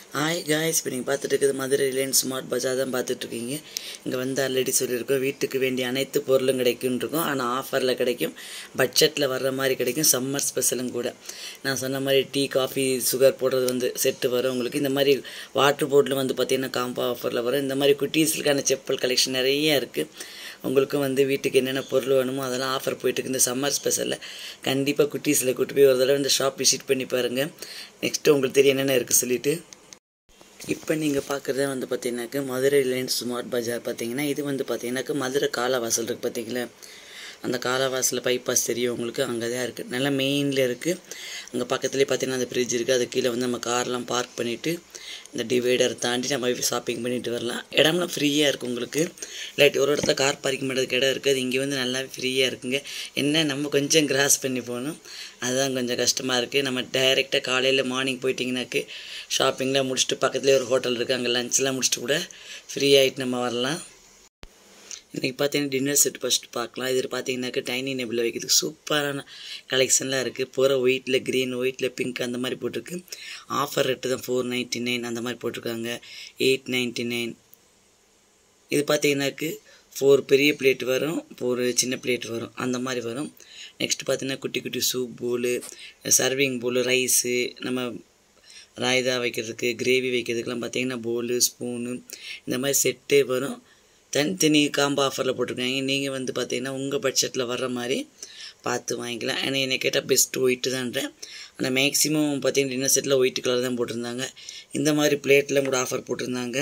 hi guys இப்போ நீங்கள் பார்த்துட்டு இருக்கிறது மதுரை ரிலையன்ஸ் ஸ்மார்ட் பஜார் தான் பார்த்துட்ருக்கீங்க இங்கே வந்து ஆல்ரெடி சொல்லியிருக்கோம் வீட்டுக்கு வேண்டிய அனைத்து பொருளும் கிடைக்கும்னு இருக்கும் ஆனால் ஆஃபரில் கிடைக்கும் பட்ஜெட்டில் வர்ற மாதிரி கிடைக்கும் சம்மர் ஸ்பெஷலும் கூட நான் சொன்ன மாதிரி டீ காஃபி சுகர் போடுறது வந்து செட்டு வரும் உங்களுக்கு இந்த மாதிரி வாட்டர் போட்டில் வந்து பார்த்திங்கன்னா காம்போ ஆஃபரில் வரும் இந்த மாதிரி குட்டீஸுக்கான செப்பல் கலெக்ஷன் நிறைய இருக்குது உங்களுக்கும் வந்து வீட்டுக்கு என்னென்ன பொருள் வேணுமோ அதெல்லாம் ஆஃபர் போயிட்டுருக்கு இந்த சம்மர் ஸ்பெஷலில் கண்டிப்பாக குட்டீஸில் கூட்டு போய் ஒரு தடவை இந்த ஷாப் விசிட் பண்ணி பாருங்கள் நெக்ஸ்ட்டு உங்களுக்கு தெரியும் என்னென்ன இருக்குது சொல்லிவிட்டு இப்போ நீங்கள் பார்க்குறது வந்து பார்த்தீங்கன்னாக்க மதுரை ரிலையன்ஸ் ஸ்மார்ட் பஜார் பார்த்தீங்கன்னா இது வந்து பார்த்தீங்கன்னாக்க மதுரை காலவாசல் இருக்குது பார்த்தீங்களா அந்த காலவாசலில் பைபாஸ் தெரியும் உங்களுக்கு அங்கே தான் இருக்குது நல்லா மெயினில் இருக்குது அங்கே பக்கத்துலேயே பார்த்தீங்கன்னா அந்த ஃப்ரிட்ஜ் இருக்குது அது கீழே வந்து நம்ம கார்லாம் பார்க் பண்ணிவிட்டு இந்த டிவைடர் தாண்டி நம்ம ஷாப்பிங் பண்ணிட்டு வரலாம் இடம்லாம் ஃப்ரீயாக இருக்குது உங்களுக்கு இல்லாட்டி ஒரு இடத்துல கார் பார்க்கிங் பண்ணுறதுக்கு இடம் இருக்குது அது இங்கே வந்து நல்லா ஃப்ரீயாக இருக்குங்க என்ன நம்ம கொஞ்சம் கிராஸ் பண்ணி போகணும் அதுதான் கொஞ்சம் கஷ்டமாக இருக்குது நம்ம டைரெக்டாக காலையில் மார்னிங் போயிட்டிங்கனாக்கு ஷாப்பிங்லாம் முடிச்சுட்டு பக்கத்துலேயே ஒரு ஹோட்டல் இருக்குது அங்கே லஞ்செலாம் முடிச்சுட்டு கூட ஃப்ரீ ஆகிட்டு நம்ம வரலாம் இன்றைக்கி பார்த்தீங்கன்னா டின்னர் செட் ஃபஸ்ட்டு பார்க்கலாம் இது பார்த்தீங்கன்னாக்கா டைனிங் டேபிளில் வைக்கிறதுக்கு சூப்பரான கலெக்ஷன்லாம் இருக்குது போகிற ஒயிட்டில் க்ரீன் ஒயிட்டில் பிங்க் அந்த மாதிரி போட்டிருக்கு ஆஃபர் ரேட்டு தான் ஃபோர் நைன்ட்டி நைன் அந்த மாதிரி போட்டிருக்காங்க எயிட் நைன்ட்டி நைன் இது பார்த்தீங்கன்னாக்கு ஃபோர் பெரிய பிளேட் வரும் ஃபோர் சின்ன பிளேட் வரும் அந்த மாதிரி வரும் நெக்ஸ்ட் பார்த்தீங்கன்னா குட்டி குட்டி soup bowl serving bowl rice நம்ம ராய்தா வைக்கிறதுக்கு கிரேவி வைக்கிறதுக்கெலாம் பார்த்தீங்கன்னா போலு ஸ்பூனு இந்த மாதிரி செட்டே வரும் தனித்தனி காம்போ ஆஃபரில் போட்டிருக்காங்க நீங்கள் வந்து பார்த்தீங்கன்னா உங்கள் பட்ஜெட்டில் வர்ற மாதிரி பார்த்து வாங்கிக்கலாம் ஆனால் என்னை கேட்டால் பெஸ்ட்டு ஒயிட்டு தான்றேன் ஆனால் மேக்ஸிமம் பார்த்தீங்கன்னா டின்னர் செட்டில் ஒயிட் கலர் தான் போட்டிருந்தாங்க இந்த மாதிரி பிளேட்டில் கூட ஆஃபர் போட்டிருந்தாங்க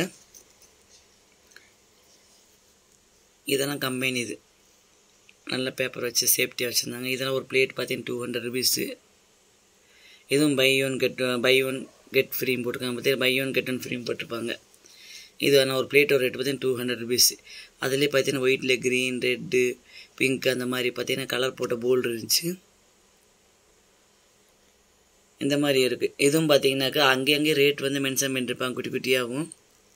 இதெல்லாம் கம்பெனி இது நல்ல பேப்பர் வச்சு சேஃப்டியாக வச்சுருந்தாங்க இதெல்லாம் ஒரு பிளேட் பார்த்தீங்கன்னா டூ ஹண்ட்ரட் ருபீஸு இதுவும் buy one get buy one get ஃப்ரீம் போட்டிருக்காங்க பார்த்தீங்கன்னா பை ஒன் கெட் ஒன் ஃப்ரீம் போட்டிருப்பாங்க இது ஆனால் ஒரு பிளேட்டோட ரேட் பார்த்தீங்கன்னா டூ ஹண்ட்ரட் ருபீஸ் அதுலேயே பார்த்தீங்கன்னா ஒயிட்டில் க்ரீன் ரெட்டு பிங்க் அந்த மாதிரி பார்த்தீங்கன்னா கலர் போட்ட போல் இருந்துச்சு இந்த மாதிரி இருக்குது இதுவும் பார்த்தீங்கன்னாக்கா அங்கேயே ரேட் வந்து மென்ஷன் பண்ணியிருப்பாங்க குட்டி குட்டியாகவும்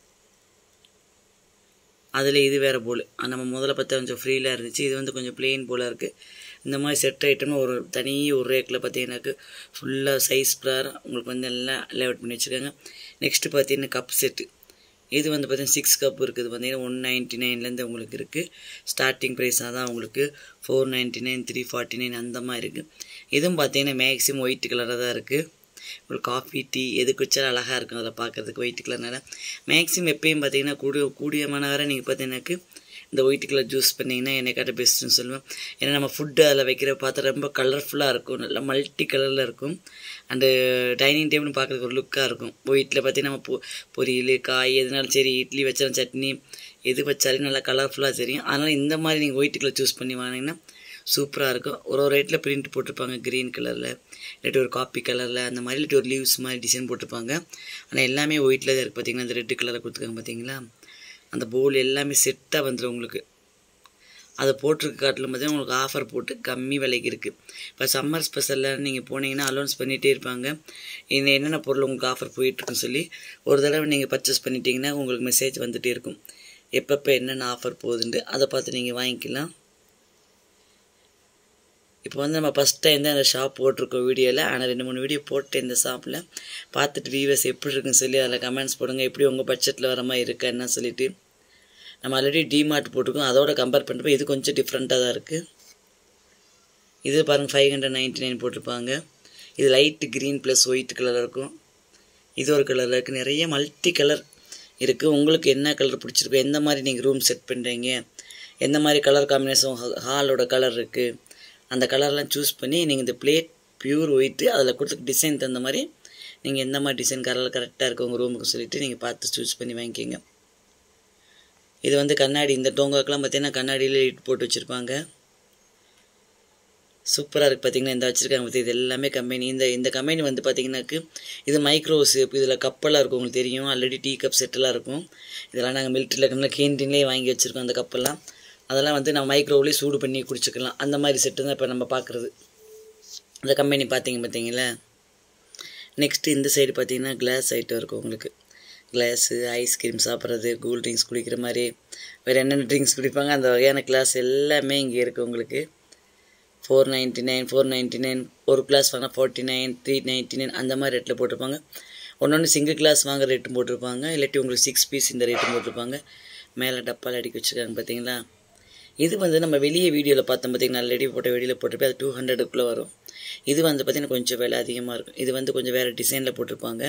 அதில் இது வேறு போல் நம்ம முதல்ல பார்த்தா கொஞ்சம் ஃப்ரீலாக இருந்துச்சு இது வந்து கொஞ்சம் பிளெயின் போலாக இருக்குது இந்த மாதிரி செட் ஐட்டம்னு ஒரு தனி ஒரு ரேக்கில் பார்த்தீங்கன்னாக்கு ஃபுல்லாக சைஸ் ப்ரார் உங்களுக்கு வந்து எல்லாம் லேஅவுட் பண்ணி வச்சுருக்காங்க நெக்ஸ்ட்டு பார்த்தீங்கன்னா கப் செட்டு இது வந்து பார்த்தீங்கன்னா சிக்ஸ் கப் இருக்குது பார்த்தீங்கன்னா ஒன் நைன்ட்டி நைன்லேருந்து உங்களுக்கு இருக்குது ஸ்டார்டிங் ப்ரைஸாக தான் உங்களுக்கு four ninety nine three forty nine அந்த மாதிரி இருக்குது இதுவும் பார்த்தீங்கன்னா மேக்ஸிமம் ஒயிட் கலராக தான் இருக்குது உங்களுக்கு காஃபி டீ எதுக்கு வச்சாலும் அழகாக இருக்கும் அதில் பார்க்குறதுக்கு ஒயிட் கலர்னால மேக்ஸிமம் எப்பயும் பார்த்தீங்கன்னா கூடிய கூடிய மனவரை நீங்கள் பார்த்தீங்கன்னாக்கு இந்த ஒயிட் கலர் ஜூஸ் பண்ணிங்கன்னா என்னை காட்ட பெஸ்ட்டுன்னு சொல்லுவேன் ஏன்னா நம்ம ஃபுட்டு அதில் வைக்கிற பார்த்தா ரொம்ப கலர்ஃபுல்லாக இருக்கும் நல்லா மல்டி கலரில் இருக்கும் அண்டு டைனிங் டேபிள் பார்க்குறதுக்கு ஒரு லுக்காக இருக்கும் ஒயிட்டில் பார்த்தீங்கன்னா நம்ம பொ பொரியல் காய் எதுனாலும் சரி இட்லி வச்சாலும் சட்னி எது வச்சாலும் நல்லா கலர்ஃபுல்லாக தெரியும் அதனால் இந்த மாதிரி நீங்கள் ஒயிட் கலர் சூஸ் பண்ணி வாங்கினீங்கன்னா சூப்பராக இருக்கும் ஒரு ஒரு ரேட்டில் பிரிண்ட் போட்டிருப்பாங்க க்ரீன் கலரில் இல்லாட்டி ஒரு காப்பி கலரில் அந்த மாதிரி இல்லாட்டி ஒரு லீவ்ஸ் மாதிரி டிசைன் போட்டிருப்பாங்க ஆனால் எல்லாமே ஒயிட்டில் தான் இருக்குது பார்த்தீங்கன்னா இந்த ரெட்டு கலரை கொடுத்துருக்காங்க பார்த்தீங்களா அந்த போல் எல்லாமே செட்டாக வந்துடும் உங்களுக்கு அதை போட்டிருக்க காட்டிலும் பார்த்தீங்கன்னா உங்களுக்கு ஆஃபர் போட்டு கம்மி விலைக்கு இருக்குது இப்போ சம்மர் ஸ்பெஷலில் நீங்கள் போனீங்கன்னா அலௌன்ஸ் பண்ணிகிட்டே இருப்பாங்க இன்னும் என்னென்ன பொருள் உங்களுக்கு ஆஃபர் போயிட்டுருக்குன்னு சொல்லி ஒரு தடவை நீங்கள் பர்ச்சேஸ் பண்ணிட்டீங்கன்னா உங்களுக்கு மெசேஜ் வந்துகிட்டே இருக்கும் எப்பப்போ என்னென்ன ஆஃபர் போகுதுன்ட்டு அதை பார்த்து நீங்கள் வாங்கிக்கலாம் இப்போ வந்து நம்ம ஃபஸ்ட் டைம் தான் அந்த ஷாப் போட்டிருக்கோம் வீடியோவில் ஆனால் ரெண்டு மூணு வீடியோ போட்டு இந்த ஷாப்பில் பார்த்துட்டு வியூவர்ஸ் எப்படி இருக்குன்னு சொல்லி அதில் கமெண்ட்ஸ் போடுங்க எப்படி உங்கள் பட்ஜெட்டில் வர மாதிரி இருக்கா என்ன சொல்லிவிட்டு நம்ம ஆல்ரெடி டிமார்ட் போட்டிருக்கோம் அதோட கம்பேர் பண்ணுறப்ப இது கொஞ்சம் டிஃப்ரெண்ட்டாக தான் இருக்குது இது பாருங்கள் ஃபைவ் ஹண்ட்ரட் நைன்ட்டி நைன் போட்டிருப்பாங்க இது light green plus white colour இருக்கும் இது ஒரு கலரில் இருக்குது நிறைய மல்டி கலர் இருக்குது உங்களுக்கு என்ன கலர் பிடிச்சிருக்கோ எந்த மாதிரி நீங்கள் ரூம் செட் பண்ணுறீங்க எந்த மாதிரி கலர் காம்பினேஷன் ஹாலோட கலர் இருக்குது அந்த கலர்லாம் சூஸ் பண்ணி நீங்கள் இந்த பிளேட் பியூர் ஒயிட்டு அதில் கொடுத்த டிசைன் தகுந்த மாதிரி நீங்கள் எந்த மாதிரி டிசைன் கலர் கரெக்டாக இருக்குது உங்கள் ரூமுக்கு சொல்லிவிட்டு நீங்கள் பார்த்து சூஸ் பண்ணி வாங்கிக்கிங்க இது வந்து கண்ணாடி இந்த டோங்காக்கெலாம் பார்த்தீங்கன்னா கண்ணாடியில் லைட் போட்டு வச்சுருப்பாங்க சூப்பராக இருக்குது பார்த்தீங்கன்னா இந்த வச்சுருக்காங்க பற்றி இது எல்லாமே கம்பெனி இந்த இந்த கம்பெனி வந்து பார்த்தீங்கன்னாக்கு இது மைக்ரோ ஷேப் இதில் கப்பெல்லாம் இருக்கும் உங்களுக்கு தெரியும் ஆல்ரெடி டீ கப் செட்டெல்லாம் இருக்கும் இதெல்லாம் நாங்கள் மிலிட்ரியில் இருக்கனால கேன்டீன்லேயே வாங்கி வச்சுருக்கோம் அந்த கப்பெல்லாம் அதெல்லாம் வந்து நம்ம மைக்ரோவ்லேயே சூடு பண்ணி குடிச்சிக்கலாம் அந்த மாதிரி செட்டு தான் இப்போ நம்ம பார்க்குறது இந்த கம்பெனி பார்த்தீங்க பார்த்தீங்களா நெக்ஸ்ட்டு இந்த சைடு பார்த்தீங்கன்னா கிளாஸ் ஐட்டம் இருக்கும் உங்களுக்கு கிளாஸு ஐஸ்கிரீம் சாப்பிட்றது கூல் ட்ரிங்க்ஸ் குடிக்கிற மாதிரி வேறு என்னென்ன ட்ரிங்க்ஸ் குடிப்பாங்க அந்த வகையான கிளாஸ் எல்லாமே இங்கே இருக்குது உங்களுக்கு four ninety nine four ninety nine ஒரு கிளாஸ் வாங்கினா forty nine three ninety nine அந்த மாதிரி ரேட்டில் போட்டிருப்பாங்க ஒன்று ஒன்று சிங்கிள் கிளாஸ் வாங்குற ரேட்டும் போட்டிருப்பாங்க இல்லாட்டி உங்களுக்கு சிக்ஸ் பீஸ் இந்த ரேட்டும் போட்டிருப்பாங்க மேலே டப்பால் அடிக்க வச்சுருக்காங்க பார்த்தீங்களா இது வந்து நம்ம வெளியே வீடியோவில் பார்த்தோம் பார்த்தீங்கன்னா ஆல்ரெடி போட்ட வீடியோவில் போட்டிருப்பேன் அது டூ ஹண்ட்ரடுக்குள்ளே வரும் இது வந்து பார்த்திங்கன்னா கொஞ்சம் விலை அதிகமாக இருக்கும் இது வந்து கொஞ்சம் வேறு டிசைனில் போட்டிருப்பாங்க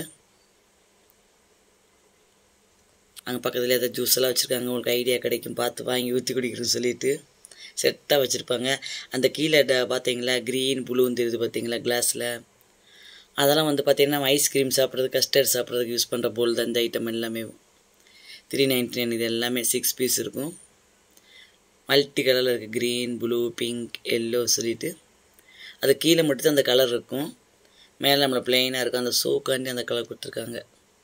அங்கே பக்கத்தில் ஏதாவது ஜூஸ் எல்லாம் வச்சுருக்காங்க உங்களுக்கு ஐடியா கிடைக்கும் பார்த்து வாங்கி ஊற்றி குடிக்கிறேன்னு சொல்லிட்டு செட்டாக வச்சுருப்பாங்க அந்த கீழே ட- பார்த்தீங்களா க்ரீன் ப்ளூன்னு தெரியுது பார்த்தீங்களா கிளாஸில் அதெல்லாம் வந்து பார்த்தீங்கன்னா ஐஸ்கிரீம் சாப்பிட்றது கஸ்டர்ட் சாப்பிட்றதுக்கு யூஸ் பண்ணுற போல் தான் இந்த ஐட்டம் எல்லாமே த்ரீ நைன்ட்டி நைன் இது எல்லாமே சிக்ஸ் பீஸ் இருக்கும் மல்டி கலரில் இருக்குது க்ரீன் ப்ளூ பிங்க் எல்லோ சொல்லிட்டு அது கீழே மட்டும் அந்த கலர் இருக்கும் மேலே நம்மளை பிளெயினாக இருக்கும் அந்த சோக்காண்டி அந்த கலர் கொடுத்துருக்காங்க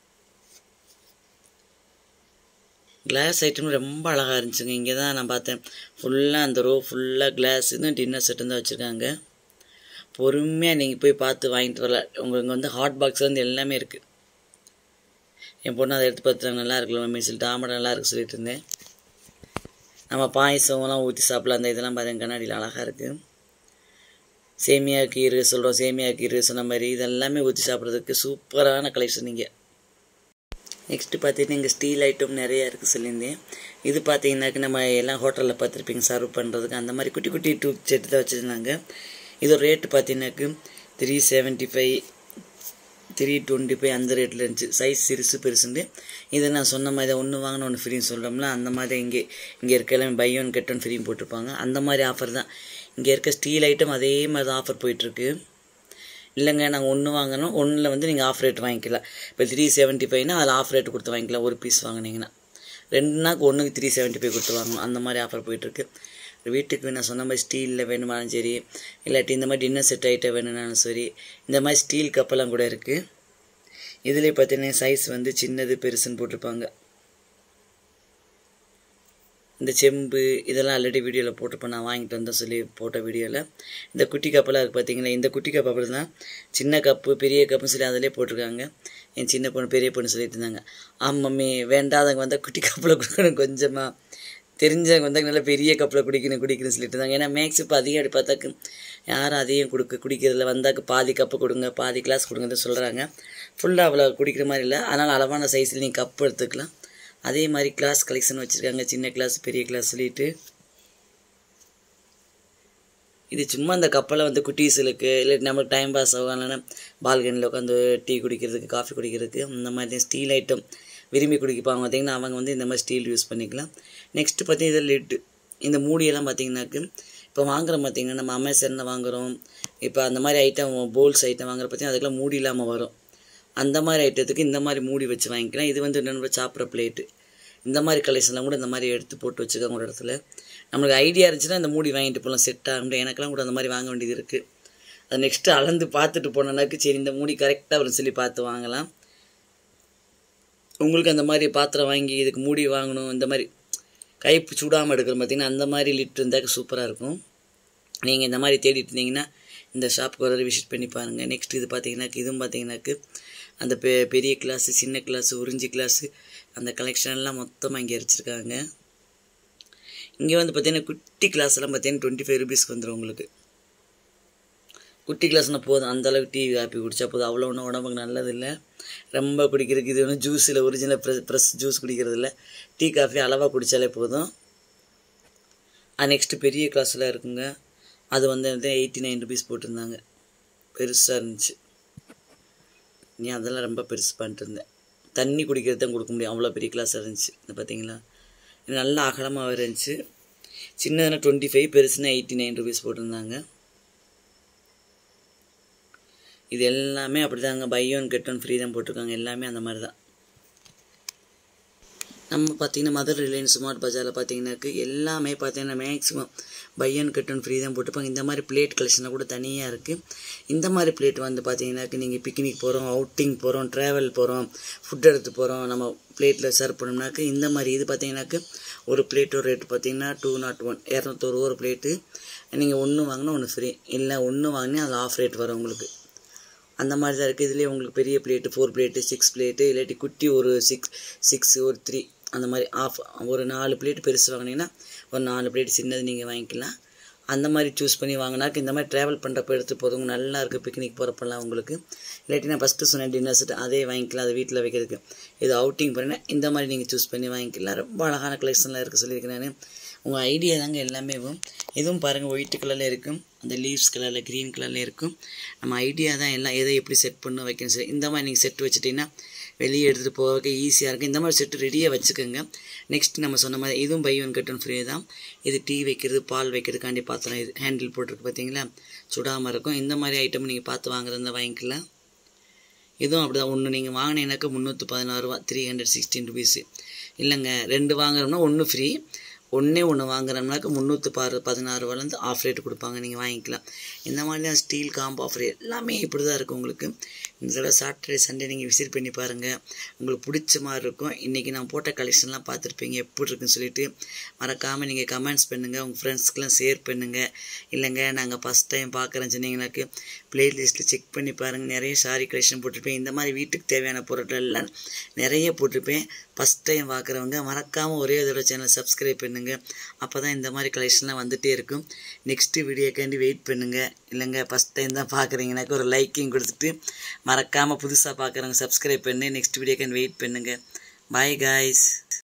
கிளாஸ் ஐட்டம் ரொம்ப அழகாக இருந்துச்சுங்க இங்கே தான் நான் பார்த்தேன் ஃபுல்லாக அந்த ரோ ஃபுல்லாக கிளாஸ் இதுவும் டின்னர் செட்டு தான் வச்சுருக்காங்க பொறுமையாக நீங்கள் போய் பார்த்து வாங்கிட்டு வரலாம் உங்களுக்கு வந்து ஹாட் பாக்ஸ் வந்து எல்லாமே இருக்குது என் பொண்ணு அதை எடுத்து பார்த்துட்டாங்க நல்லா இருக்குல்ல மம்மி சொல்லிட்டு ஆமாடா நல்லா இருக்கு சொல்லிட்டு இருந்தேன் நம்ம பாயசம்லாம் ஊற்றி சாப்பிடலாம் அந்த இதெல்லாம் பார்த்தீங்க கண்ணாடியில் அழகாக இருக்குது சேமியா கீரை சொல்கிறோம் சேமியா கீரை சொன்ன மாதிரி இதெல்லாமே ஊற்றி சாப்பிட்றதுக்கு சூப்பரான கலெக்ஷன் இங்கே நெக்ஸ்ட்டு பார்த்தீங்கன்னா இங்கே ஸ்டீல் ஐட்டம் நிறையா இருக்குது சொல்லியிருந்தேன் இது பார்த்தீங்கன்னாக்க நம்ம எல்லாம் ஹோட்டலில் பார்த்துருப்பீங்க சர்வ் பண்ணுறதுக்கு அந்த மாதிரி குட்டி குட்டி டூ செட்டு தான் வச்சுருந்தாங்க இதோட ரேட்டு பார்த்தீங்கன்னாக்கு three seventy five three twenty five அந்த ரேட்டில் இருந்துச்சு சைஸ் சிறுசு பெருசுண்டு இதை நான் சொன்ன மாதிரி ஒன்று வாங்கின ஒன்று ஃப்ரீன்னு சொல்கிறோம்ல அந்த மாதிரி இங்கே இங்கே இருக்க எல்லாமே பை ஒன் கெட் ஒன் ஃப்ரீன்னு போட்டிருப்பாங்க அந்த மாதிரி ஆஃபர் தான் இங்கே இருக்க ஸ்டீல் ஐட்டம் அதே மாதிரி தான் ஆஃபர் போயிட்டுருக்கு இல்லைங்க நாங்கள் ஒன்று வாங்கினோம் ஒன்றில் வந்து நீங்கள் ஆஃப் ரேட் வாங்கிக்கலாம் இப்போ த்ரீ செவன்ட்டி ஃபைவ்னா அதில் ஆஃப் ரேட் கொடுத்து வாங்கிக்கலாம் ஒரு பீஸ் வாங்கினீங்கன்னா ரெண்டுனாக்கு ஒன்றுக்கு த்ரீ செவன்ட்டி ஃபைவ் கொடுத்து வாங்கணும் அந்த மாதிரி ஆஃபர் போயிட்டுருக்கு வீட்டுக்கு நான் சொன்ன மாதிரி ஸ்டீலில் வேணுமாலும் சரி இல்லாட்டி இந்த மாதிரி டின்னர் செட் ஐட்டம் வேணும்னாலும் சரி இந்த மாதிரி ஸ்டீல் கப்பெல்லாம் கூட இருக்குது இதுலேயே பார்த்தீங்கன்னா சைஸ் வந்து சின்னது பெருசுன்னு போட்டிருப்பாங்க இந்த செம்பு இதெல்லாம் ஆல்ரெடி வீடியோவில் போட்டிருப்பேன் நான் வாங்கிட்டு வந்தேன் சொல்லி போட்ட வீடியோவில் இந்த குட்டி கப்பெல்லாம் இருக்குது பார்த்தீங்களா இந்த குட்டி கப் அப்படி தான் சின்ன கப்பு பெரிய கப்புன்னு சொல்லி அதிலே போட்டிருக்காங்க என் சின்ன பொண்ணு பெரிய பொண்ணு சொல்லிட்டு இருந்தாங்க ஆமாம் மம்மி வேண்டாதவங்க வந்தால் குட்டி கப்பில் கொடுக்கணும் கொஞ்சமாக தெரிஞ்சவங்க வந்தால் நல்லா பெரிய கப்பில் குடிக்கணும் குடிக்கணும்னு சொல்லிட்டு இருந்தாங்க ஏன்னா மேக்ஸ் இப்போ அதிகம் அப்படி பார்த்தாக்கு யாரும் அதையும் கொடுக்க குடிக்கிறதுல வந்தாக்கு பாதி கப்பு கொடுங்க பாதி கிளாஸ் கொடுங்கன்னு சொல்கிறாங்க ஃபுல்லாக அவ்வளோ குடிக்கிற மாதிரி இல்லை அதனால் அளவான சைஸில் நீங்கள் கப் எடுத்துக்கலாம் அதே மாதிரி கிளாஸ் கலெக்ஷன் வச்சுருக்காங்க சின்ன கிளாஸ் பெரிய கிளாஸ் சொல்லிட்டு இது சும்மா அந்த கப்பலை வந்து குட்டீஸுகளுக்கு இல்லை நம்மளுக்கு டைம் பாஸ் ஆகும் இல்லைன்னா பால்கனியில் உட்காந்து டீ குடிக்கிறதுக்கு காஃபி குடிக்கிறதுக்கு இந்த மாதிரி ஸ்டீல் ஐட்டம் விரும்பி குடிப்பாங்க பார்த்தீங்கன்னா அவங்க வந்து இந்த மாதிரி ஸ்டீல் யூஸ் பண்ணிக்கலாம் நெக்ஸ்ட்டு பார்த்தீங்கன்னா இது லிட்டு இந்த மூடியெல்லாம் பார்த்தீங்கன்னாக்கு இப்போ வாங்குறோம் பார்த்தீங்கன்னா நம்ம அமேசானில் வாங்குகிறோம் இப்போ அந்த மாதிரி ஐட்டம் போல்ஸ் ஐட்டம் வாங்குற பார்த்தீங்கன்னா அதுக்கெல்லாம் மூடி இல்லாமல் வரும் அந்த மாதிரி ஐட்டத்துக்கு இந்த மாதிரி மூடி வச்சு வாங்கிக்கலாம் இது வந்து நம்ம சாப்பிட்ற பிளேட்டு இந்த மாதிரி கலெக்ஷன்லாம் கூட இந்த மாதிரி எடுத்து போட்டு வச்சுக்கோங்க ஒரு இடத்துல நம்மளுக்கு ஐடியா இருந்துச்சுன்னா இந்த மூடி வாங்கிட்டு போகலாம் செட் ஆகும் எனக்கெல்லாம் கூட அந்த மாதிரி வாங்க வேண்டியது இருக்குது அது நெக்ஸ்ட்டு அளந்து பார்த்துட்டு போனோன்னாக்கு சரி இந்த மூடி கரெக்டாக வரும் சொல்லி பார்த்து வாங்கலாம் உங்களுக்கு அந்த மாதிரி பாத்திரம் வாங்கி இதுக்கு மூடி வாங்கணும் இந்த மாதிரி கைப்பு சூடாமல் எடுக்கிற பார்த்தீங்கன்னா அந்த மாதிரி லிட் இருந்தாக்க சூப்பராக இருக்கும் நீங்கள் இந்த மாதிரி தேடிட்டு இருந்தீங்கன்னா இந்த ஷாப்புக்கு ஒரு விசிட் பண்ணி பாருங்கள் நெக்ஸ்ட் இது பார்த்தீங்கன்னாக்கு இதுவும் பார்த்தீங்கன்னாக்கு அந்த பெ பெரிய கிளாஸு சின்ன கிளாஸு உறிஞ்சி கிளாஸு அந்த கலெக்ஷன்லாம் மொத்தமாக இங்கே அடிச்சிருக்காங்க இங்கே வந்து பார்த்தீங்கன்னா குட்டி கிளாஸ்லாம் பார்த்தீங்கன்னா டுவெண்ட்டி ஃபைவ் ருபீஸ்க்கு வந்துடும் உங்களுக்கு குட்டி கிளாஸ்னால் போதும் அந்த அளவுக்கு டீ காப்பி குடித்தா போதும் அவ்வளோ ஒன்றும் உடம்புக்கு நல்லது இல்லை ரொம்ப குடிக்கிறதுக்கு இது ஒன்றும் ஜூஸில் ஒரிஜினல் ப்ரெஸ் ப்ரெஸ் ஜூஸ் குடிக்கிறது இல்லை டீ காஃபி அளவாக குடித்தாலே போதும் நெக்ஸ்ட்டு பெரிய கிளாஸில் இருக்குங்க அது வந்து எயிட்டி நைன் ருபீஸ் போட்டிருந்தாங்க பெருசாக இருந்துச்சு நீ அதெல்லாம் ரொம்ப பெருசு பண்ணிட்டு இருந்தேன் தண்ணி குடிக்கிறது தான் கொடுக்க முடியும் அவ்வளோ பெரிய கிளாஸ் இருந்துச்சு இந்த பார்த்தீங்களா இது நல்லா அகலமாக இருந்துச்சு சின்னதுனா டுவெண்ட்டி ஃபைவ் பெருசுனா எயிட்டி நைன் ருபீஸ் போட்டிருந்தாங்க இது எல்லாமே அப்படி தாங்க buy one get one free தான் போட்டிருக்காங்க எல்லாமே அந்த மாதிரி தான் நம்ம பார்த்தீங்கன்னா மதர் ரிலையன்ஸ் ஸ்மார்ட் பஜாரில் பார்த்தீங்கன்னாக்கு எல்லாமே பார்த்தீங்கன்னா maximum buy one get one free தான் போட்டிருப்பாங்க இந்த மாதிரி பிளேட் கலெக்ஷனாக கூட தனியாக இருக்குது இந்த மாதிரி பிளேட் வந்து பார்த்தீங்கன்னாக்கு நீங்கள் பிக்னிக் போகிறோம் அவுட்டிங் போகிறோம் ட்ராவல் போகிறோம் ஃபுட் எடுத்து போகிறோம் நம்ம பிளேட்டில் சர்வ் பண்ணோம்னாக்கு இந்த மாதிரி இது பார்த்தீங்கன்னாக்கு ஒரு பிளேட்டோட ரேட்டு பார்த்தீங்கன்னா டூ நாட் ஒன் இரநூத்தொரு ஒரு பிளேட்டு நீங்கள் ஒன்று வாங்கினா ஒன்று ஃப்ரீ இல்லை ஒன்று வாங்கினா அதில் ஆஃப் ரேட் வரும் உங்களுக்கு அந்த மாதிரி தான் இருக்குது இதுலேயே உங்களுக்கு பெரிய plate four plate six plate இல்லாட்டி குட்டி ஒரு சிக்ஸ் சிக்ஸ் ஒரு த்ரீ அந்த மாதிரி ஆஃப் ஒரு நாலு பிளேட் பெருசு வாங்கினீங்கன்னா ஒரு நாலு பிளேட் சின்னது நீங்கள் வாங்கிக்கலாம் அந்த மாதிரி சூஸ் பண்ணி வாங்கினாக்க இந்த மாதிரி ட்ராவல் பண்ணுறப்ப எடுத்து போதுங்க நல்லா இருக்குது பிக்னிக் போகிறப்பெல்லாம் உங்களுக்கு இல்லாட்டி நான் ஃபஸ்ட்டு சொன்னேன் டின்னர் செட் அதே வாங்கிக்கலாம் அதை வீட்டில் வைக்கிறதுக்கு இது அவுட்டிங் பண்ணினா இந்த மாதிரி நீங்கள் சூஸ் பண்ணி வாங்கிக்கலாம் ரொம்ப அழகான கலெக்ஷன்லாம் இருக்குது சொல்லியிருக்கேன் நான் உங்கள் ஐடியா தாங்க எல்லாமே இதுவும் பாருங்கள் ஒயிட் கலரில் இருக்கும் அந்த லீவ்ஸ் கலரில் க்ரீன் கலரில் இருக்கும் நம்ம ஐடியா தான் எல்லாம் எதை எப்படி செட் பண்ண வைக்கணும் சரி இந்த மாதிரி நீங்கள் செட் வச்சுட்டிங்கன்னா வெளியே எடுத்துகிட்டு போக ஈஸியாக இருக்கும் இந்த மாதிரி செட்டு ரெடியாக வச்சுக்கோங்க நெக்ஸ்ட் நம்ம சொன்ன மாதிரி இதுவும் buy one get one free தான் இது டீ வைக்கிறது பால் வைக்கிறதுக்காண்டி பாத்திரம் இது ஹேண்டில் போட்டிருக்கு பார்த்தீங்களா சுடாமல் இருக்கும் இந்த மாதிரி ஐட்டம் நீங்கள் பார்த்து வாங்குறதா வாங்கிக்கலாம் இதுவும் அப்படி தான் ஒன்று நீங்கள் வாங்கினீங்கன்னாக்கா முந்நூற்றி பதினாறு ரூபா த்ரீ ஹண்ட்ரட் சிக்ஸ்டீன் ருபீஸு இல்லைங்க ரெண்டு வாங்குறோம்னா ஒன்று ஃப்ரீ ஒன்றே ஒன்று வாங்குறோம்னாக்க முந்நூற்றி பாரு பதினாறு ரூபாலேருந்து ஆஃப் ரேட் கொடுப்பாங்க நீங்கள் வாங்கிக்கலாம் இந்த மாதிரி தான் ஸ்டீல் காம்போ ஆஃபர் எல்லாமே இப்படி தான் இருக்கும் உங்களுக்கு இந்த தடவை சாட்டர்டே சண்டே நீங்கள் விசிட் பண்ணி பாருங்கள் உங்களுக்கு பிடிச்ச மாதிரி இருக்கும் இன்றைக்கி நான் போட்ட கலெக்ஷன்லாம் பார்த்துருப்பீங்க எப்படி இருக்குன்னு சொல்லிட்டு மறக்காமல் நீங்கள் கமெண்ட்ஸ் பண்ணுங்கள் உங்கள் ஃப்ரெண்ட்ஸ்க்கெலாம் ஷேர் பண்ணுங்கள் இல்லைங்க நாங்கள் ஃபஸ்ட் டைம் பார்க்குறேன்னு சொன்னீங்கன்னாக்கு ப்ளேலிஸ்ட்டில் செக் பண்ணி பாருங்கள் நிறைய சாரி கலெக்ஷன் போட்டிருப்பேன் இந்த மாதிரி வீட்டுக்கு தேவையான பொருட்கள் எல்லாம் நிறைய போட்டிருப்பேன் ஃபஸ்ட் டைம் பார்க்குறவங்க மறக்காமல் ஒரே தடவை சேனல் சப்ஸ்கிரைப் பண்ணுங்கள் அப்போ தான் இந்த மாதிரி கலெக்ஷன்லாம் வந்துகிட்டே இருக்கும் நெக்ஸ்ட்டு வீடியோக்காண்டி வெயிட் பண்ணுங்கள் இல்லைங்க ஃபஸ்ட் டைம் தான் பார்க்குறீங்கனாக்க ஒரு லைக்கிங் கொடுத்துட்டு மறக்காமல் புதுசாக பார்க்குறவங்க சப்ஸ்கிரைப் பண்ணி நெக்ஸ்ட் வீடியோக்காண்டி வெயிட் பண்ணுங்கள் பாய் காய்ஸ்